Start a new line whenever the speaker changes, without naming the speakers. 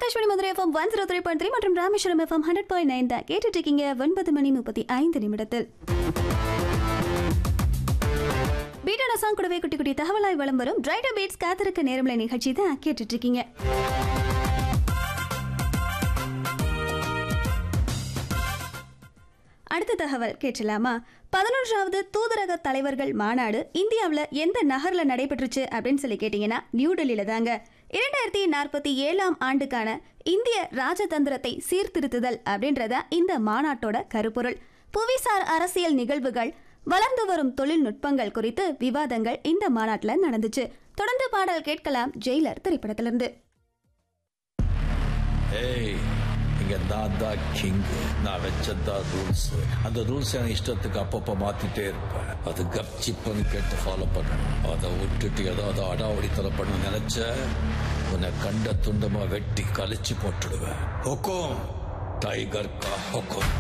Akashvani Madurai FM one zero three point three மற்றும் Rameswaram FM hundred point nine தான் கேட்டுட்டு இருக்கீங்க ஒன்பது மணி முப்பத்தி ஐந்து நிமிடத்தில் பீட்டான சாங் கூடவே குட்டி குட்டி தகவலாய் வலம் வரும் டிரைடர் பீட்ஸ் காத்திருக்க நேரம்ல நிகழ்ச்சி தான் கேட்டுட்டு இருக்கீங்க அடுத்த தகவல் கேட்டலாமா பதினொன்றாவது தூதரக தலைவர்கள் மாநாடு இந்தியாவில் எந்த நகர்ல நடைபெற்றுச்சு அப்படின்னு சொல்லி கேட்டீங்கன்னா நியூ டெல்லியில தாங்க இரண்டாயிரத்தி நாற்பத்தி ஏழாம் ஆண்டுக்கான இந்திய ராஜதந்திரத்தை சீர்திருத்துதல் அப்படின்றத இந்த மாநாட்டோட கருப்பொருள் புவிசார் அரசியல் நிகழ்வுகள் வளர்ந்து வரும் தொழில்நுட்பங்கள் குறித்து விவாதங்கள் இந்த மாநாட்டில் நடந்துச்சு தொடர்ந்து பாடல் கேட்கலாம் ஜெயிலர் திரைப்படத்திலிருந்து
ஏய் இங்க நான் தான் கிங் நான் வச்சதான் ரூல்ஸ் அந்த ரூல்ஸ் என் இஷ்டத்துக்கு அப்பப்ப மாத்திட்டே இருப்பேன் அது கப்சிப்புன்னு கேட்டு ஃபாலோ பண்ணணும் அதை விட்டுட்டு ஏதாவது அடாவடித்தலை பண்ண நினைச்ச உன்னை கண்ட துண்டமா வெட்டி கழிச்சு போட்டுடுவேன் ஹொக்கோம் டைகர் கா ஹொக்கோம்